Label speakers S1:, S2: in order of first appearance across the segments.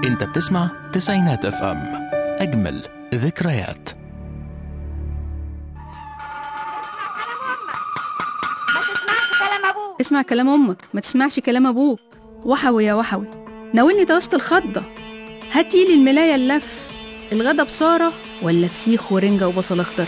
S1: انت بتسمع تسعينات اف ام اجمل ذكريات
S2: ما تسمعش كلام ابوك
S3: اسمع كلام امك ما تسمعش كلام ابوك وحوي يا وحوي ناولني توست الخضه هاتيلي الملايه اللف الغدا بصاره ولا فسيخ ورنجه وبصل اخضر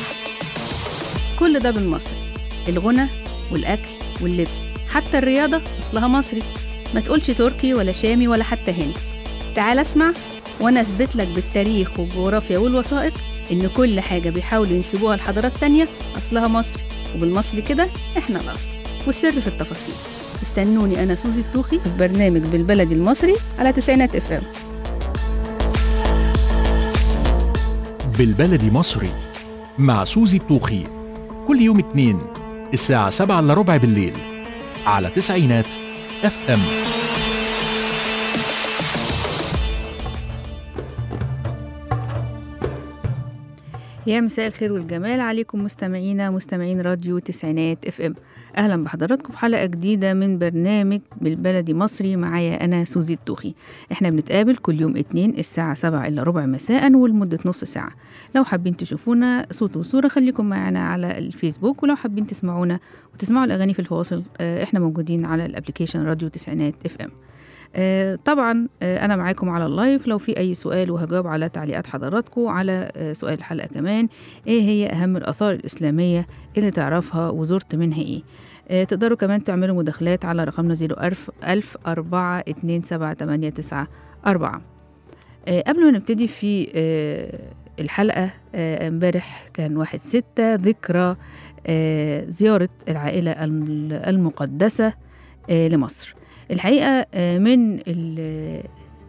S3: كل ده بالمصري الغنى والاكل واللبس حتى الرياضه اصلها مصري ما تقولش تركي ولا شامي ولا حتى هندي تعال اسمع وانا اثبت لك بالتاريخ والجغرافيا والوثائق ان كل حاجه بيحاولوا ينسبوها لحضارات تانية اصلها مصري وبالمصري كده احنا الاصل والسر في التفاصيل استنوني انا سوزي الطوخي في برنامج بالبلدي المصري على تسعينات اف ام
S1: بالبلدي مصري مع سوزي الطوخي كل يوم اثنين الساعة سبعة إلا ربع بالليل على تسعينات اف ام
S3: يا مساء الخير والجمال عليكم مستمعينا مستمعين راديو تسعينات اف ام اهلا بحضراتكم في حلقه جديده من برنامج بالبلدي مصري معايا انا سوزي الطوخي احنا بنتقابل كل يوم اتنين الساعه سبعة الا ربع مساء ولمده نص ساعه لو حابين تشوفونا صوت وصوره خليكم معنا على الفيسبوك ولو حابين تسمعونا وتسمعوا الاغاني في الفواصل آه، احنا موجودين على الابلكيشن راديو تسعينات اف ام آه، طبعا آه، انا معاكم على اللايف لو في اي سؤال وهجاوب على تعليقات حضراتكم على آه، سؤال الحلقه كمان ايه هي اهم الاثار الاسلاميه اللي تعرفها وزرت منها ايه آه، تقدروا كمان تعملوا مداخلات على رقمنا 01000 1000 4 2 7 8 9 4 آه، قبل ما نبتدي في آه، الحلقة آه، امبارح كان واحد ستة ذكرى آه، زيارة العائلة الم- المقدسة آه، لمصر الحقيقة آه، من ال-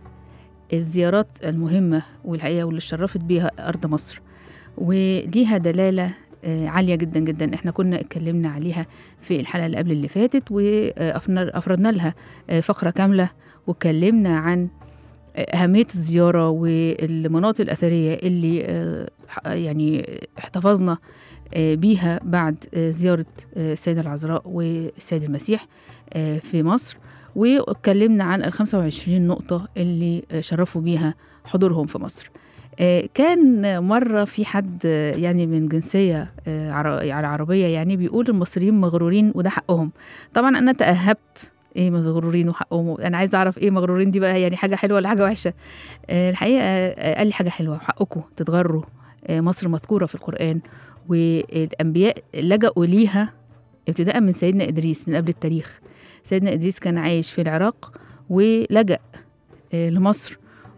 S3: الزيارات المهمة والحقيقة واللي شرفت بيها أرض مصر وليها دلالة آه، عالية جدا جدا احنا كنا اتكلمنا عليها في الحلقة اللي قبل اللي فاتت وأفردنا لها آه، فقرة كاملة واتكلمنا عن آه، أهمية الزيارة والمناطق الأثرية اللي آه، ح- يعني احتفظنا آه، بيها بعد آه، زيارة آه، السيدة العذراء والسيد المسيح آه، في مصر واتكلمنا عن ال 25 نقطة اللي آه، شرفوا بيها حضورهم في مصر آه، كان مرة في حد آه، يعني من جنسية آه، عر- يعني عربية يعني بيقول المصريين مغرورين وده حقهم طبعا أنا تأهبت ايه مغرورين وحقهم انا عايزه اعرف ايه مغرورين دي بقى يعني حاجه حلوه ولا حاجه وحشه آه، الحقيقه آه، قال لي حاجه حلوه حقكم تتغروا آه، مصر مذكوره في القران والانبياء لجأوا ليها ابتداء من سيدنا ادريس من قبل التاريخ سيدنا ادريس كان عايش في العراق ولجأ آه، لمصر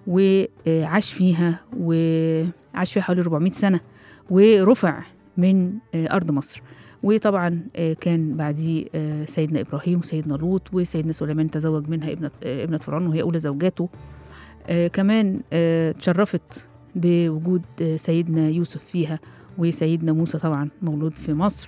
S3: وعاش فيها وعاش فيها حوالي 400 سنه ورفع من آه، ارض مصر وطبعا آه، كان بعديه آه، سيدنا ابراهيم وسيدنا لوط وسيدنا سليمان تزوج منها ابنه آه، ابنه فرعون وهي اولى زوجاته آه، كمان آه، تشرفت بوجود آه، سيدنا يوسف فيها وسيدنا موسى طبعا مولود في مصر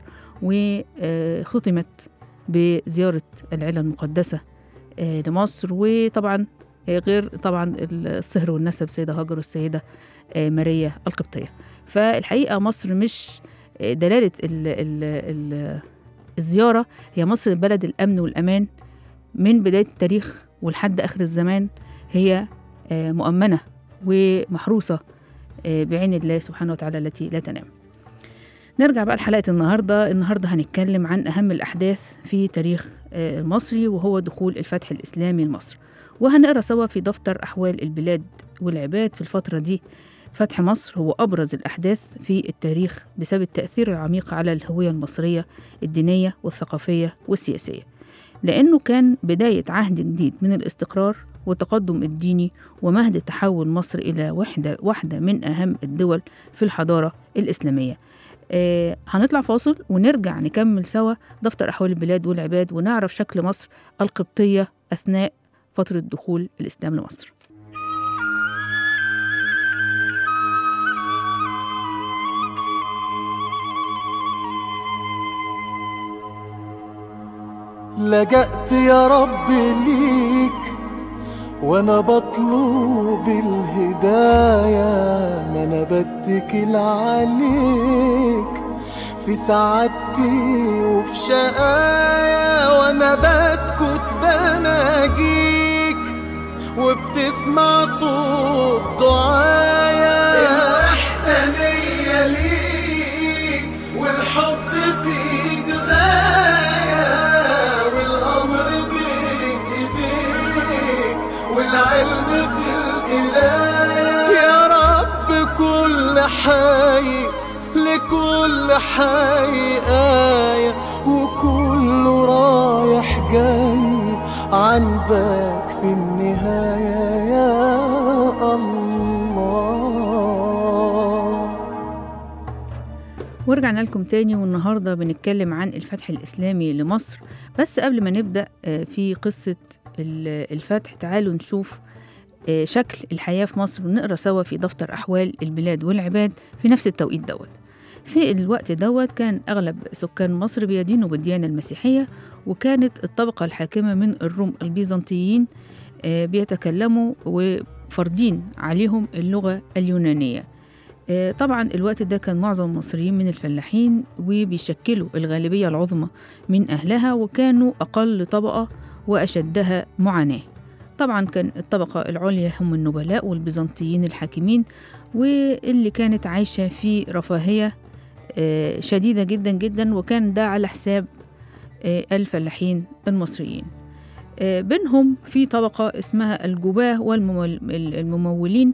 S3: وختمت بزيارة العيلة المقدسة آه، لمصر وطبعا آه، غير طبعا الصهر والنسب سيدة هاجر والسيدة آه، ماريا القبطية فالحقيقة مصر مش آه، دلالة ال ال ال الزيارة هي مصر بلد الأمن والأمان من بداية التاريخ ولحد آخر الزمان هي آه، مؤمنة ومحروسة آه، بعين الله سبحانه وتعالى التي لا تنام نرجع بقى لحلقة النهاردة النهاردة هنتكلم عن أهم الأحداث في تاريخ آه، المصري وهو دخول الفتح الإسلامي لمصر وهنقرأ سوا في دفتر أحوال البلاد والعباد في الفترة دي فتح مصر هو أبرز الأحداث في التاريخ بسبب التأثير العميق على الهوية المصرية الدينية والثقافية والسياسية لأنه كان بداية عهد جديد من الاستقرار والتقدم الديني ومهد تحول مصر إلى وحدة, واحدة من أهم الدول في الحضارة الإسلامية آه هنطلع فاصل ونرجع نكمل سوا دفتر أحوال البلاد والعباد ونعرف شكل مصر القبطية أثناء فترة دخول الإسلام لمصر
S4: لجأت يا رب ليك وانا بطلب الهداية ما انا بتكل عليك في سعادتي وفي شقايا وانا بسكت بناجيك وبتسمع تسمع صوت دعايا الوحدانية ليك والحب فيك غاية والأمر بين إيديك والعلم في القراية يا رب كل حي لكل حي آية وكله رايح جاي عندك في النهاية يا الله
S3: ورجعنا لكم تاني والنهارده بنتكلم عن الفتح الإسلامي لمصر بس قبل ما نبدأ آه، في قصة ال- الفتح تعالوا نشوف آه، شكل الحياة في مصر ونقرا سوا في دفتر أحوال البلاد والعباد في نفس التوقيت دوت في الوقت دوت كان أغلب سكان مصر بيدينوا بالديانة المسيحية وكانت الطبقة الحاكمة من الروم البيزنطيين آه، بيتكلموا وفارضين عليهم اللغة اليونانية آه، طبعا الوقت ده كان معظم المصريين من الفلاحين وبيشكلوا الغالبية العظمى من أهلها وكانوا أقل طبقة وأشدها معاناة طبعا كان الطبقة العليا هم النبلاء والبيزنطيين الحاكمين واللي كانت عايشة في رفاهية آه، شديدة جدا جدا وكان ده على حساب آه، الفلاحين المصريين آه، بينهم في طبقة اسمها الجباه والممولين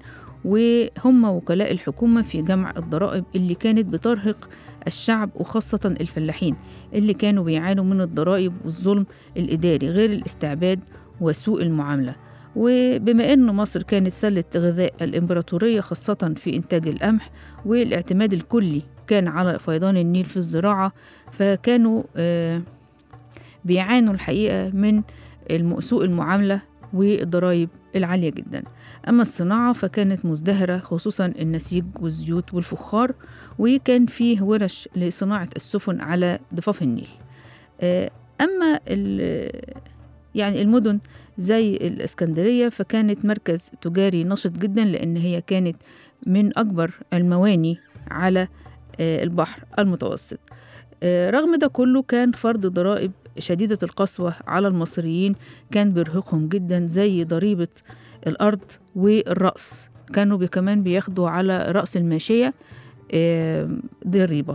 S3: وهم وكلاء الحكومة في جمع الضرائب اللي كانت بترهق الشعب وخاصة الفلاحين اللي كانوا بيعانوا من الضرائب والظلم الإداري غير الاستعباد وسوء المعاملة وبما أن مصر كانت سلة غذاء الإمبراطورية خاصة في إنتاج القمح والاعتماد الكلي كان على فيضان النيل في الزراعة فكانوا آه، بيعانوا الحقيقة من الم- سوء المعاملة والضرائب العالية جدا أما الصناعة فكانت مزدهرة خصوصا النسيج والزيوت والفخار وكان فيه ورش لصناعة السفن على ضفاف النيل آه، أما ال- يعني المدن زي الإسكندرية فكانت مركز تجاري نشط جدا لأن هي كانت من أكبر المواني على آه، البحر المتوسط آه، رغم ده كله كان فرض ضرائب شديدة القسوة على المصريين كان بيرهقهم جدا زي ضريبة الأرض والرأس كانوا بي كمان بياخدوا على رأس الماشية آه، ضريبة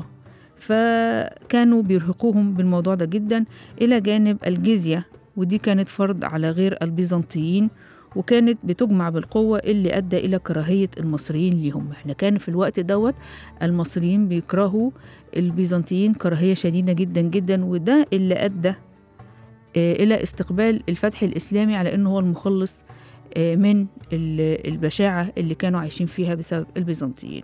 S3: فكانوا بيرهقوهم بالموضوع ده جدا إلى جانب الجزية ودي كانت فرض على غير البيزنطيين وكانت بتجمع بالقوة اللي أدى إلى كراهية المصريين ليهم احنا كان في الوقت دوت المصريين بيكرهوا البيزنطيين كراهية شديدة جدا جدا وده اللي أدى آه، إلى استقبال الفتح الإسلامي على أنه هو المخلص آه، من ال- البشاعة اللي كانوا عايشين فيها بسبب البيزنطيين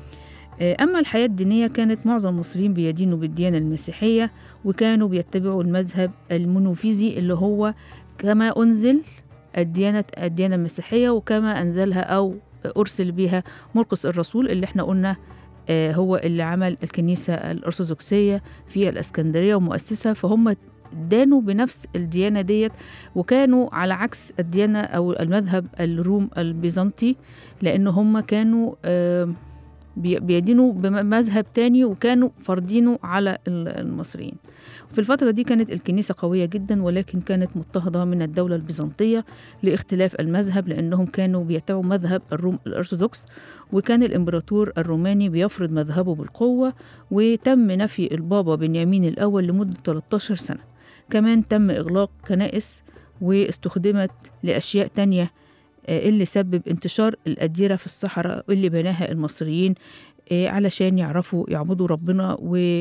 S3: آه، أما الحياة الدينية كانت معظم المصريين بيدينوا بالديانة المسيحية وكانوا بيتبعوا المذهب المونوفيزي اللي هو كما أنزل الديانة الديانة المسيحية وكما أنزلها أو أرسل بها مرقس الرسول اللي احنا قلنا آه، هو اللي عمل الكنيسة الأرثوذكسية في الإسكندرية ومؤسسها فهم دانوا بنفس الديانة ديت وكانوا على عكس الديانة أو المذهب الروم البيزنطي لأن هم كانوا آه، بي- بيدينوا بمذهب تاني وكانوا فرضينه على ال- المصريين في الفترة دي كانت الكنيسة قوية جدا ولكن كانت مضطهدة من الدولة البيزنطية لاختلاف المذهب لأنهم كانوا بيتبعوا مذهب الروم الأرثوذكس وكان الإمبراطور الروماني بيفرض مذهبه بالقوة وتم نفي البابا بنيامين الأول لمدة 13 سنة كمان تم إغلاق كنائس واستخدمت لأشياء تانية آه، اللي سبب انتشار الأديرة في الصحراء اللي بناها المصريين آه، علشان يعرفوا يعبدوا ربنا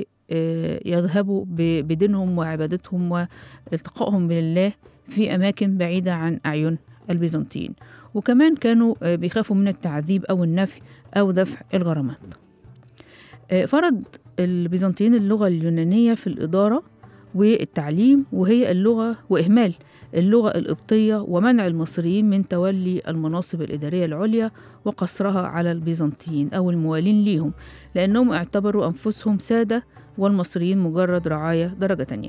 S3: ويذهبوا بدينهم وعبادتهم والتقائهم بالله في أماكن بعيدة عن أعين البيزنطيين وكمان كانوا آه، بيخافوا من التعذيب أو النفي أو دفع الغرامات آه، فرض البيزنطيين اللغة اليونانية في الإدارة والتعليم وهي اللغة وإهمال اللغة القبطية ومنع المصريين من تولي المناصب الإدارية العليا وقصرها على البيزنطيين أو الموالين ليهم لأنهم اعتبروا أنفسهم سادة والمصريين مجرد رعاية درجة تانية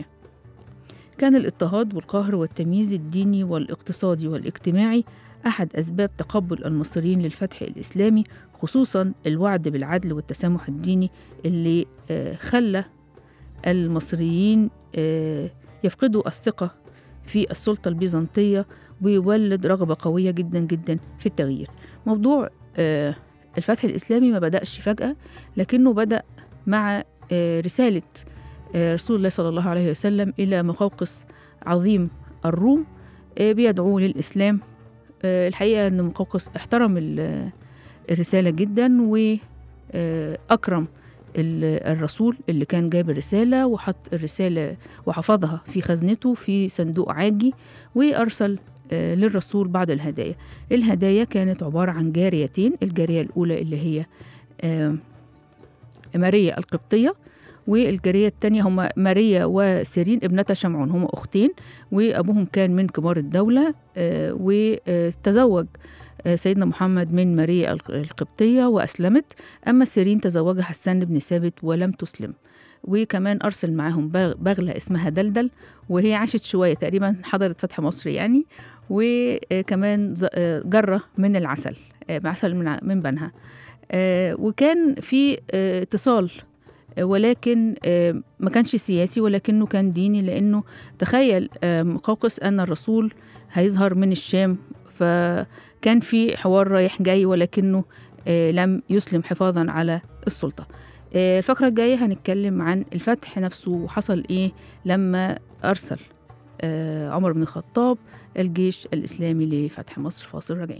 S3: كان الاضطهاد والقهر والتمييز الديني والاقتصادي والاجتماعي أحد أسباب تقبل المصريين للفتح الإسلامي خصوصا الوعد بالعدل والتسامح الديني اللي آه، خلى المصريين آه، يفقدوا الثقة في السلطة البيزنطية ويولد رغبة قوية جدا جدا في التغيير موضوع آه، الفتح الإسلامي ما بدأش فجأة لكنه بدأ مع آه، رسالة آه، رسول الله صلى الله عليه وسلم إلى مقوقس عظيم الروم آه، بيدعوه للإسلام آه، الحقيقة أن مقوقس احترم ال- الرسالة جدا وأكرم ال- الرسول اللي كان جايب الرسالة وحط الرسالة وحفظها في خزنته في صندوق عاجي وأرسل آه، للرسول بعض الهدايا الهدايا كانت عبارة عن جاريتين الجارية الأولى اللي هي آه، ماريا القبطية والجارية التانية هما ماريا وسيرين ابنتا شمعون هما أختين وأبوهم كان من كبار الدولة آه، وتزوج آه، سيدنا محمد من ماريا الق- القبطية وأسلمت أما سيرين تزوجها حسان بن ثابت ولم تسلم وكمان أرسل معاهم بغ- بغلة اسمها دلدل وهي عاشت شوية تقريبا حضرت فتح مصر يعني وكمان ز- آه، جرة من العسل آه، عسل من ع- من بنها آه، وكان في آه، اتصال آه، ولكن آه، ما كانش سياسي ولكنه كان ديني لأنه تخيل آه، مقوقس أن الرسول هيظهر من الشام فكان في حوار رايح جاي ولكنه آه، لم يسلم حفاظا على السلطة آه، الفقرة الجاية هنتكلم عن الفتح نفسه وحصل إيه لما أرسل آه، عمر بن الخطاب الجيش الإسلامي لفتح مصر فاصل راجعين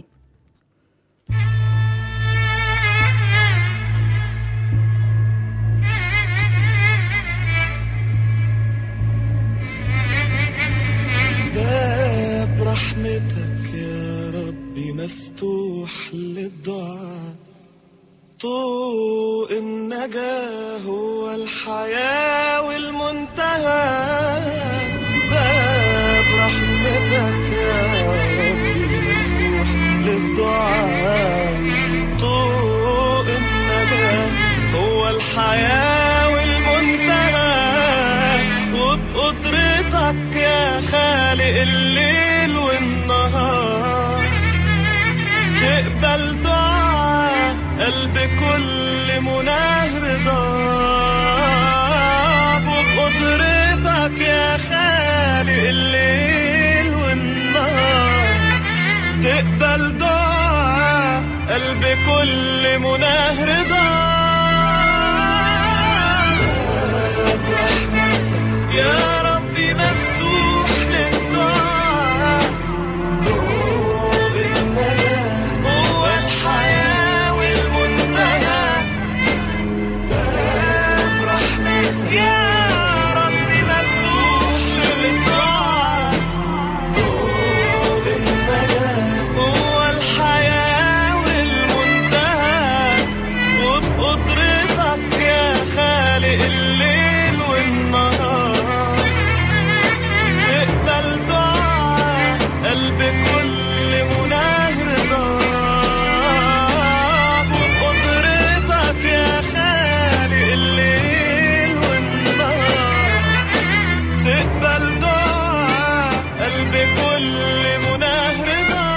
S4: باب رحمتك يا ربي مفتوح للدعاء طوق النجاة هو الحياة والمنتهى باب رحمتك يا ربي مفتوح للدعاء طوق النجاة هو الحياة والمنتهى وبقدرتك يا خالق الليل والنهار تقبل دعاء قلب كل مناه رضا وبقدرتك يا خالق الليل والنهار تقبل دعاء قلب كل مناه رضا باب رحمتك يا ربي مفتوح للدعاء طوق النجاة هو الحياة والمنتهى باب رحمتك يا ربي مفتوح للدعاء طوق النجاة هو الحياة والمنتهى وبقدرتك يا خالق الليل والنهار تقبل دعاء قلب كل مناه رضا وبقدرتك يا خالق الليل والنهار تقبل دعاء قلب كل مناه رضا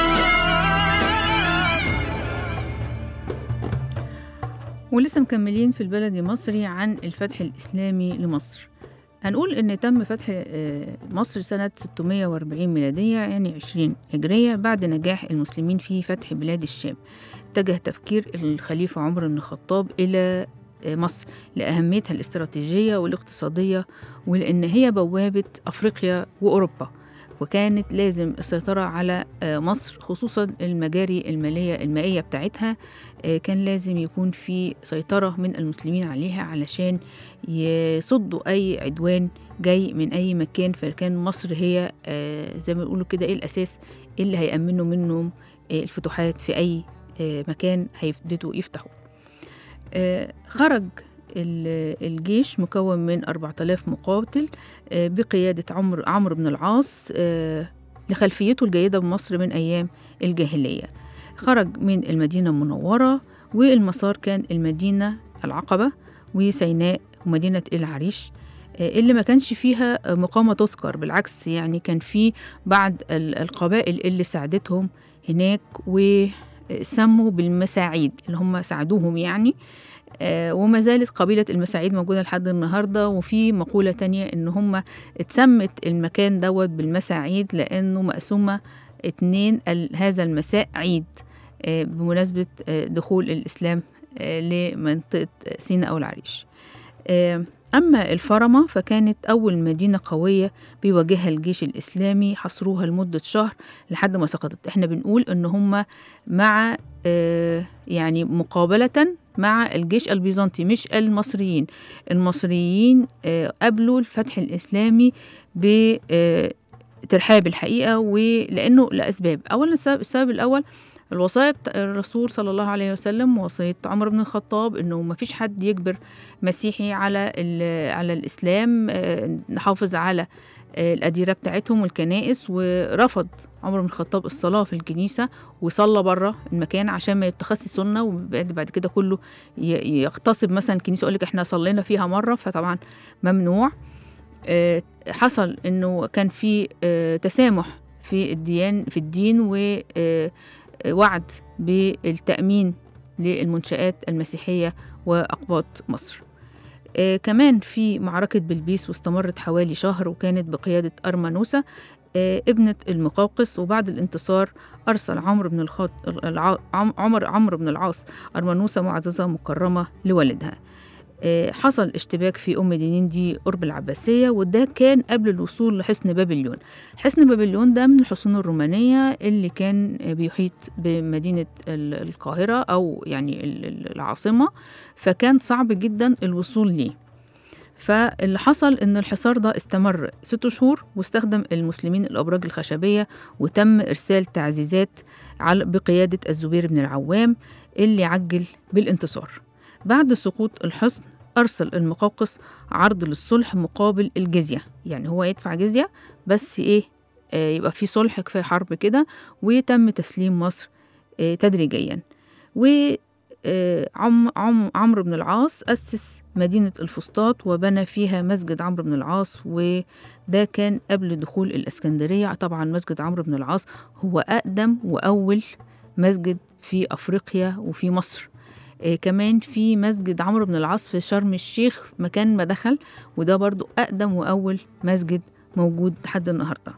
S3: ولسه مكملين في البلد المصري عن الفتح الإسلامي لمصر هنقول إن تم فتح آه، مصر سنة 640 ميلادية يعني 20 هجرية بعد نجاح المسلمين في فتح بلاد الشام اتجه تفكير الخليفة عمر بن الخطاب إلى آه، مصر لأهميتها الاستراتيجية والاقتصادية ولأن هي بوابة أفريقيا وأوروبا وكانت لازم السيطرة على آه، مصر خصوصا المجاري المالية المائية بتاعتها آه، كان لازم يكون في سيطرة من المسلمين عليها علشان يصدوا أي عدوان جاي من أي مكان فكان مصر هي آه، زي ما بيقولوا كده إيه الأساس اللي هيأمنوا منهم آه، الفتوحات في أي آه، مكان هيبتدوا يفتحوا آه، خرج ال- الجيش مكون من 4000 مقاتل آه، بقيادة عمرو عمرو بن العاص آه، لخلفيته الجيدة بمصر من أيام الجاهلية خرج من المدينة المنورة والمسار كان المدينة العقبة وسيناء ومدينة العريش آه، اللي ما كانش فيها مقامة تذكر بالعكس يعني كان في بعض ال- القبائل اللي ساعدتهم هناك و آه، سموا بالمساعيد اللي هم ساعدوهم يعني آه، وما زالت قبيلة المساعيد موجودة لحد النهاردة وفي مقولة تانية إن هم اتسمت المكان دوت بالمساعيد لأنه مقسومة اتنين ال- هذا المساء عيد آه، بمناسبة آه، دخول الإسلام آه، لمنطقة سيناء أو العريش آه، أما الفرمة فكانت أول مدينة قوية بيواجهها الجيش الإسلامي حصروها لمدة شهر لحد ما سقطت احنا بنقول إن هم مع آه، يعني مقابلة مع الجيش البيزنطي مش المصريين المصريين آه، قبلوا الفتح الإسلامي بترحاب الحقيقة ولأنه لأسباب أولا السبب, السبب الأول الوصايا بتاع الرسول صلى الله عليه وسلم وصية عمر بن الخطاب انه ما فيش حد يجبر مسيحي على ال- على الاسلام آه، نحافظ على آه، الأديرة بتاعتهم والكنائس ورفض عمر بن الخطاب الصلاة في الكنيسة وصلى بره المكان عشان ما يتخذش سنة وبعد بعد كده كله ي- يغتصب مثلا الكنيسة يقول لك احنا صلينا فيها مرة فطبعا ممنوع آه، حصل انه كان في آه، تسامح في الديان في الدين ووعد بالتأمين للمنشآت المسيحية وأقباط مصر آه، كمان في معركة بلبيس واستمرت حوالي شهر وكانت بقيادة أرمنوسة آه، ابنة المقوقس وبعد الانتصار أرسل عمرو بن الخاط الع... عم- عمر عمرو بن العاص أرمنوسة معززة مكرمة لوالدها آه، حصل اشتباك في أم دينين دي قرب العباسية وده كان قبل الوصول لحصن بابليون حصن بابليون ده من الحصون الرومانية اللي كان آه، بيحيط بمدينة ال- القاهرة أو يعني ال- ال- العاصمة فكان صعب جدا الوصول ليه فاللي حصل ان الحصار ده استمر ست شهور واستخدم المسلمين الابراج الخشبيه وتم ارسال تعزيزات على بقياده الزبير بن العوام اللي عجل بالانتصار بعد سقوط الحصن ارسل المقوقس عرض للصلح مقابل الجزيه يعني هو يدفع جزيه بس ايه آه يبقى في صلح كفايه حرب كده وتم تسليم مصر آه تدريجيا و آه، عم عم عمرو بن العاص أسس مدينة الفسطاط وبنى فيها مسجد عمرو بن العاص وده كان قبل دخول الإسكندرية طبعا مسجد عمرو بن العاص هو أقدم وأول مسجد في أفريقيا وفي مصر آه كمان في مسجد عمرو بن العاص في شرم الشيخ مكان ما دخل وده برضو أقدم وأول مسجد موجود لحد النهارده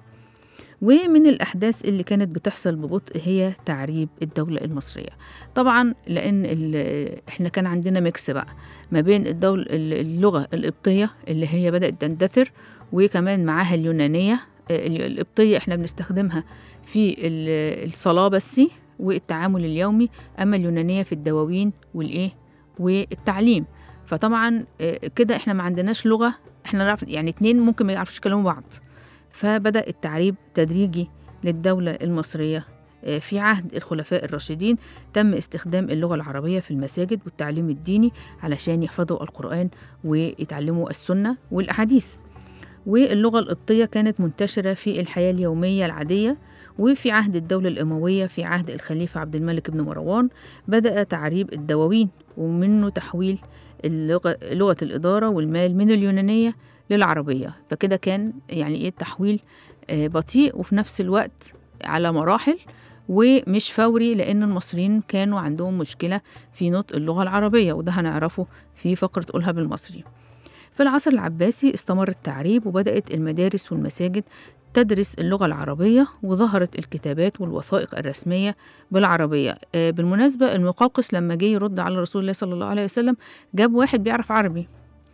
S3: ومن الأحداث اللي كانت بتحصل ببطء هي تعريب الدولة المصرية طبعا لأن ال- احنا كان عندنا ميكس بقى ما بين الدولة اللغة القبطية اللي هي بدأت تندثر وكمان معاها اليونانية آه، ال- القبطية احنا بنستخدمها في ال- الصلاة بس والتعامل اليومي أما اليونانية في الدواوين والإيه والتعليم فطبعا آه، كده احنا ما عندناش لغة احنا نعرف يعني اتنين ممكن ما يعرفوش يكلموا بعض فبدأ التعريب تدريجي للدولة المصرية آه، في عهد الخلفاء الراشدين تم استخدام اللغة العربية في المساجد والتعليم الديني علشان يحفظوا القرآن ويتعلموا السنة والأحاديث واللغة القبطية كانت منتشرة في الحياة اليومية العادية وفي عهد الدولة الأموية في عهد الخليفة عبد الملك بن مروان بدأ تعريب الدواوين ومنه تحويل اللغة لغة الإدارة والمال من اليونانية للعربية فكده كان يعني إيه التحويل آه، بطيء وفي نفس الوقت على مراحل ومش فوري لأن المصريين كانوا عندهم مشكلة في نطق اللغة العربية وده هنعرفه في فقرة قولها بالمصري في العصر العباسي استمر التعريب وبدأت المدارس والمساجد تدرس اللغة العربية وظهرت الكتابات والوثائق الرسمية بالعربية آه، بالمناسبة المقوقس لما جه يرد على رسول الله صلى الله عليه وسلم جاب واحد بيعرف عربي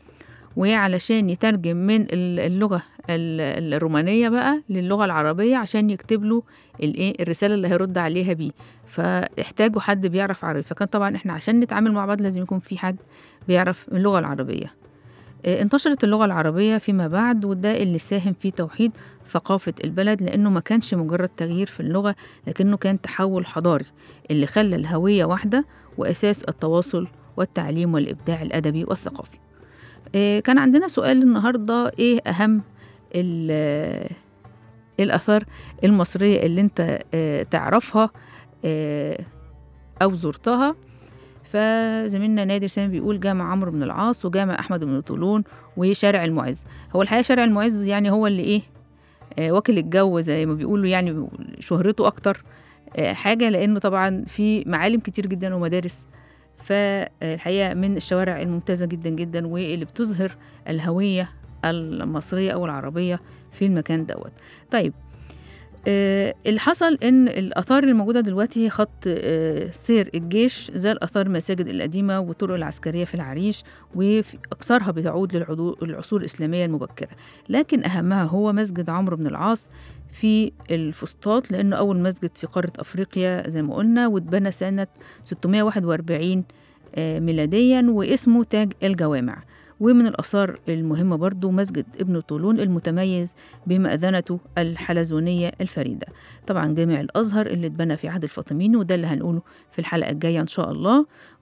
S3: وعلشان يترجم من ال- اللغة ال- الرومانية بقى للغة العربية عشان يكتب له الايه الرسالة اللي هيرد عليها بيه فاحتاجوا حد بيعرف عربي فكان طبعا احنا عشان نتعامل مع بعض لازم يكون في حد بيعرف اللغة العربية آه، انتشرت اللغة العربية فيما بعد وده اللي ساهم في توحيد ثقافة البلد لأنه ما كانش مجرد تغيير في اللغة لكنه كان تحول حضاري اللي خلى الهوية واحدة وأساس التواصل والتعليم والإبداع الأدبي والثقافي آه، كان عندنا سؤال النهاردة إيه أهم ال- الآثار المصرية اللي أنت آه، تعرفها آه، أو زرتها فزميلنا نادر سامي بيقول جامع عمرو بن العاص وجامع أحمد بن طولون وشارع المعز هو الحقيقة شارع المعز يعني هو اللي إيه آه، واكل الجو زي ما بيقولوا يعني شهرته أكتر آه، حاجة لأنه طبعا في معالم كتير جدا ومدارس فالحقيقة من الشوارع الممتازة جدا جدا واللي بتظهر الهوية المصرية أو العربية في المكان دوت طيب آه، اللي حصل ان الاثار اللي موجوده دلوقتي هي خط آه، سير الجيش زي الاثار المساجد القديمه والطرق العسكريه في العريش واكثرها بتعود للعضو- للعصور الاسلاميه المبكره لكن اهمها هو مسجد عمرو بن العاص في الفسطاط لانه اول مسجد في قاره افريقيا زي ما قلنا واتبنى سنه 641 آه، ميلاديا واسمه تاج الجوامع ومن الآثار المهمة برضو مسجد ابن طولون المتميز بمأذنته الحلزونية الفريدة طبعا جامع الأزهر اللي اتبنى في عهد الفاطميين وده اللي هنقوله في الحلقة الجاية إن شاء الله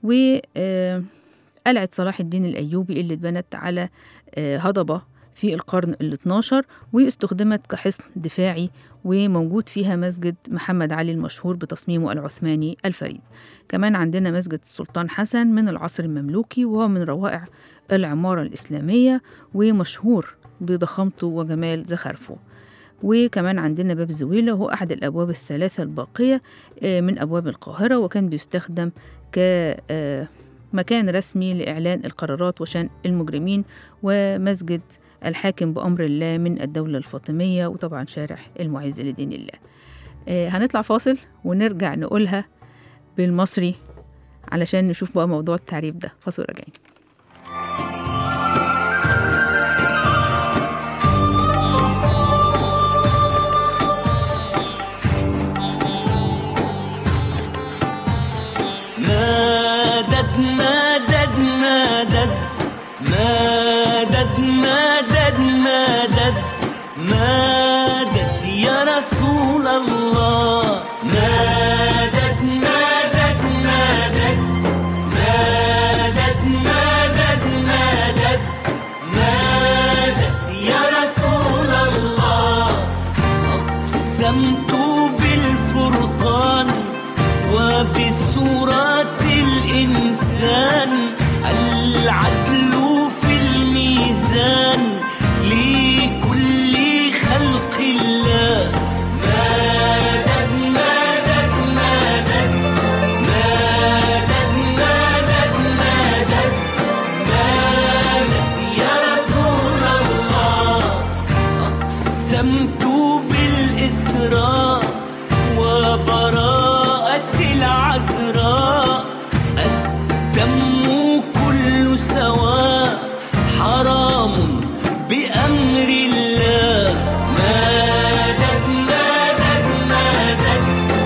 S3: وقلعة صلاح الدين الأيوبي اللي اتبنت على آه، هضبة في القرن ال 12 واستخدمت كحصن دفاعي وموجود فيها مسجد محمد علي المشهور بتصميمه العثماني الفريد كمان عندنا مسجد السلطان حسن من العصر المملوكي وهو من روائع العمارة الإسلامية ومشهور بضخامته وجمال زخارفه وكمان عندنا باب زويلة وهو أحد الأبواب الثلاثة الباقية آه، من أبواب القاهرة وكان بيستخدم كمكان رسمي لإعلان القرارات وشان المجرمين ومسجد الحاكم بأمر الله من الدولة الفاطمية وطبعا شارع المعز لدين الله آه، هنطلع فاصل ونرجع نقولها بالمصري علشان نشوف بقى موضوع التعريف ده فاصل راجعين
S5: مدد مدد مدد مدد مدد مدد مدد يا رسول الله مدد مدد مدد مدد مدد مدد مدد يا رسول الله أقسمت بالفرقان وبسورة الإنسان العدل في الميزان لكل خلق الله مدد مدد مدد مدد مدد مدد مدد يا رسول الله أقسمت بالإسراء وبراءة العذراء الدم كل سواء حرام بأمر الله مدد مدد مدد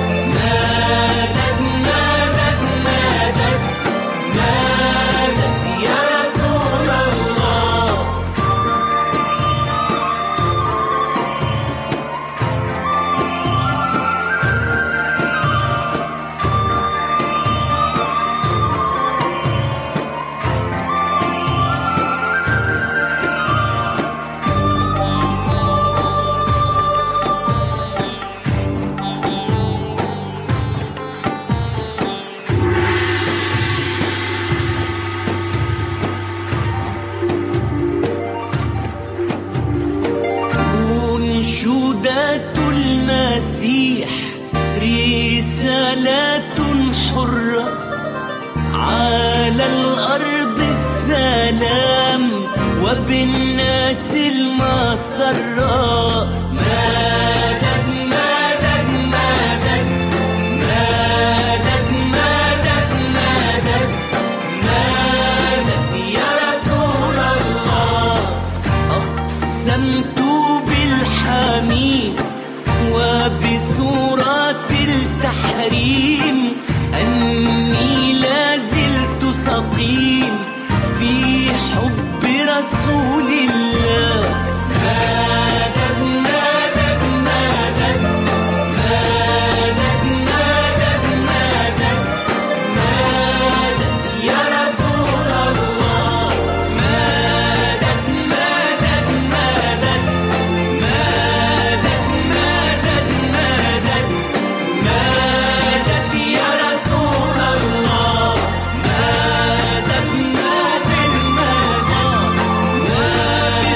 S5: مدد مدد مدد مدد يا رسول الله أنشودة المسيح رسالة حرة على الأرض السلام وبالناس المسرة مدد مدد مدد مدد مدد مدد مدد يا رسول الله أقسمت بالحميد وبسورة التحريم أني لا زلت سقيم في حب رسول الله مدد مدد مدد مدد مدد مدد مدد يا رسول الله مدد مدد مدد مدد مدد مدد مدد يا رسول الله مدد مدد مدد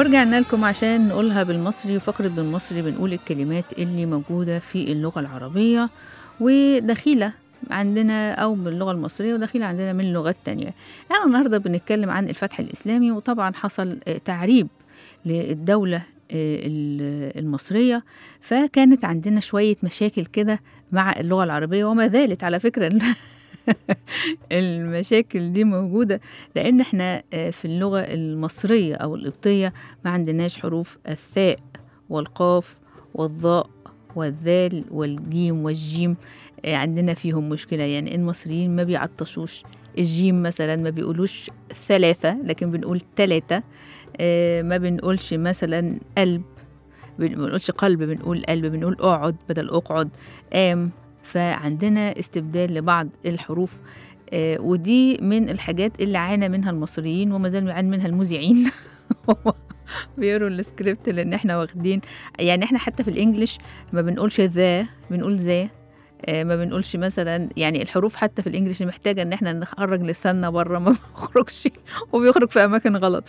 S3: ورجعنا لكم عشان نقولها بالمصري وفقرة بالمصري بنقول الكلمات اللي موجودة في اللغة العربية ودخيلة عندنا أو باللغة المصرية ودخيلة عندنا من لغات تانية يعني النهاردة بنتكلم عن الفتح الإسلامي وطبعا حصل آه، تعريب للدولة آه، ال- المصرية فكانت عندنا شوية مشاكل كده مع اللغة العربية وما زالت على فكرة إن المشاكل دي موجودة لأن احنا آه، في اللغة المصرية أو القبطية ما عندناش حروف الثاء والقاف والظاء والذال والجيم والجيم آه، عندنا فيهم مشكلة يعني المصريين ما بيعطشوش الجيم مثلا ما بيقولوش ثلاثة لكن بنقول تلاتة آه، ما بنقولش مثلا قلب بن- بنقولش قلب بنقول قلب بنقول اقعد بدل اقعد قام فعندنا استبدال لبعض الحروف آه، ودي من الحاجات اللي عانى منها المصريين وما زالوا يعاني منها المذيعين بيقروا السكريبت لان احنا واخدين يعني احنا حتى في الانجليش ما بنقولش ذا بنقول ذا آه، ما بنقولش مثلا يعني الحروف حتى في الانجليش محتاجه ان احنا نخرج لساننا بره ما بيخرجش وبيخرج في اماكن غلط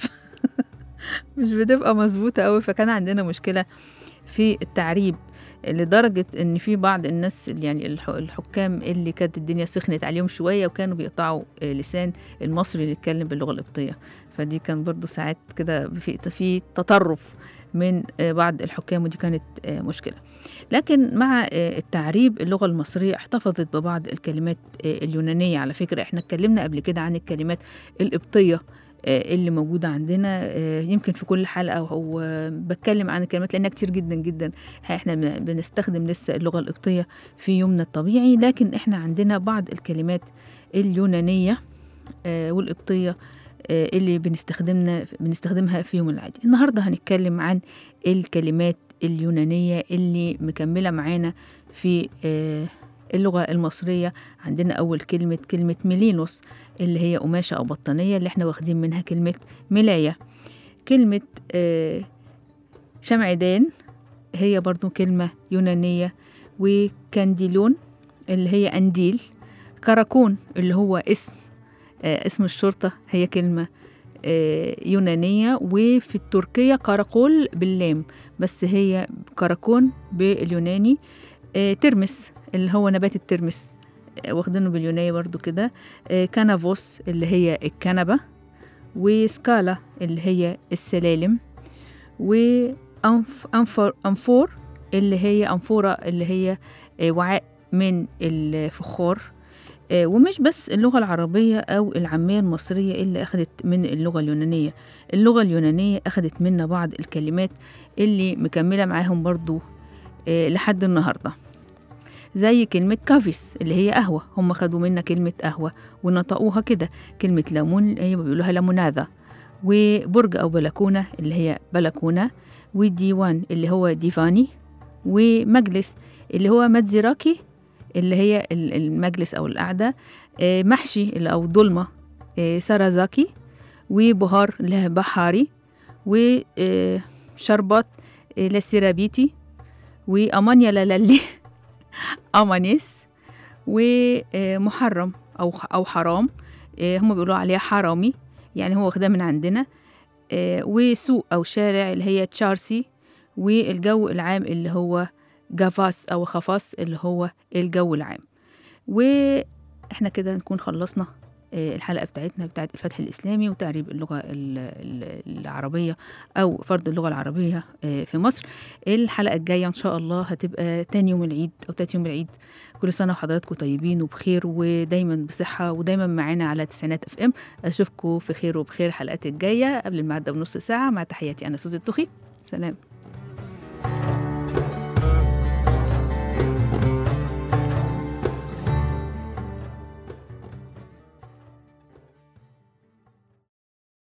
S3: مش بتبقى مظبوطه قوي فكان عندنا مشكله في التعريب لدرجة إن في بعض الناس يعني الح- الحكام اللي كانت الدنيا سخنت عليهم شوية وكانوا بيقطعوا آه، لسان المصري اللي يتكلم باللغة القبطية فدي كان برضو ساعات كده في في تطرف من آه، بعض الحكام ودي كانت آه، مشكلة لكن مع آه، التعريب اللغة المصرية احتفظت ببعض الكلمات آه، اليونانية على فكرة احنا اتكلمنا قبل كده عن الكلمات القبطية آه، اللي موجودة عندنا آه، يمكن في كل حلقة أو آه، بتكلم عن الكلمات لأنها كتير جدا جدا احنا بن- بنستخدم لسه اللغة القبطية في يومنا الطبيعي لكن احنا عندنا بعض الكلمات اليونانية آه، والقبطية آه، اللي بنستخدمنا بنستخدمها في يوم العادي النهاردة هنتكلم عن الكلمات اليونانية اللي مكملة معانا في آه، اللغة المصرية عندنا أول كلمة كلمة ميلينوس اللي هي قماشة أو بطانية اللي احنا واخدين منها كلمة ملاية كلمة آه، شمعدان هي برضو كلمة يونانية وكانديلون اللي هي أنديل كراكون اللي هو اسم آه، اسم الشرطة هي كلمة آه، يونانية وفي التركية كراكول باللام بس هي كراكون باليوناني آه، ترمس اللي هو نبات الترمس آه، واخدينه باليوناني برضو كده آه، كنافوس اللي هي الكنبة وسكالا اللي هي السلالم وأنفور أنفور اللي هي أنفورة اللي هي آه، وعاء من الفخار آه، ومش بس اللغة العربية أو العامية المصرية اللي أخدت من اللغة اليونانية اللغة اليونانية أخدت منا بعض الكلمات اللي مكملة معاهم برضو آه، لحد النهاردة زي كلمة كافيس اللي هي قهوة هم خدوا منا كلمة قهوة ونطقوها كده كلمة ليمون هي بيقولوها ليموناذا وبرج أو بلكونة اللي هي بلكونة وديوان اللي هو ديفاني ومجلس اللي هو ماتزيراكي اللي هي ال- المجلس أو القعدة آه، محشي اللي أو ضلمة آه، سارازاكي وبهار اللي هي بحاري وشربات لسيرابيتي وأمانيا لالي أمانيس ومحرم أو أو حرام آه، هم بيقولوا عليها حرامي يعني هو واخداه من عندنا آه، وسوق أو شارع اللي هي تشارسي والجو العام اللي هو جافاس أو خفاس اللي هو الجو العام وإحنا كده نكون خلصنا آه، الحلقة بتاعتنا بتاعت الفتح الإسلامي وتعريب اللغة ال- ال- العربية أو فرض اللغة العربية آه، في مصر الحلقة الجاية إن شاء الله هتبقى تاني يوم العيد أو تالت يوم العيد كل سنة وحضراتكم طيبين وبخير ودايما بصحة ودايما معانا على تسعينات اف ام أشوفكم في خير وبخير الحلقات الجاية قبل الميعاد ده بنص ساعة مع تحياتي أنا سوزي الطخي سلام